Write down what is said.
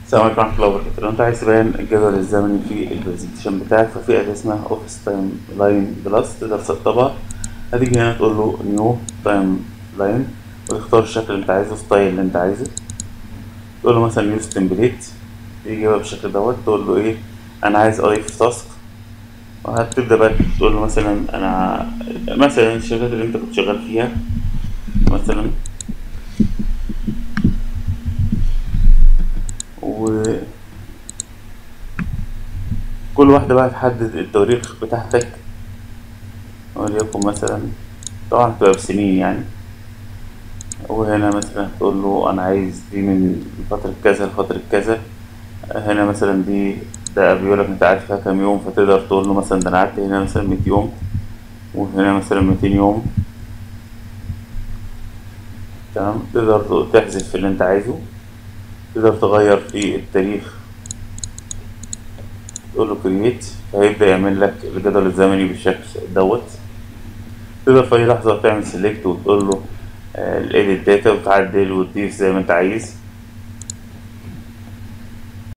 السلام عليكم ورحمة الله وبركاته لو انت عايز تبين الجدول الزمني في البرزنتيشن بتاعك ففي أداة اسمها اوفيس تايم لاين بلس تقدر تسطبها هتيجي هنا تقول له نيو تايم لاين وتختار الشكل اللي انت عايزه الستايل اللي انت عايزه تقول له مثلا يوز تمبليت يجي بقى بالشكل دوت تقول له ايه انا عايز اضيف تاسك وهتبدأ بقى تقول له مثلا انا مثلا الشركات اللي انت كنت شغال فيها مثلا وكل واحدة بقى تحدد التواريخ بتاعتك وليكن مثلا طبعا هتبقى بسنين يعني وهنا مثلا تقول له أنا عايز دي من فترة كذا لفترة كذا هنا مثلا دي ده بيقولك أنت قاعد فيها كام يوم فتقدر تقول له مثلا ده أنا قعدت هنا مثلا مية يوم وهنا مثلا ميتين يوم تمام تقدر تحذف اللي أنت عايزه تقدر تغير في التاريخ تقول له كرييت فهيبدأ يعمل لك الجدول الزمني بالشكل دوت تقدر في أي لحظة تعمل سيلكت وتقول له الإيديت داتا وتعدل وتضيف زي ما أنت عايز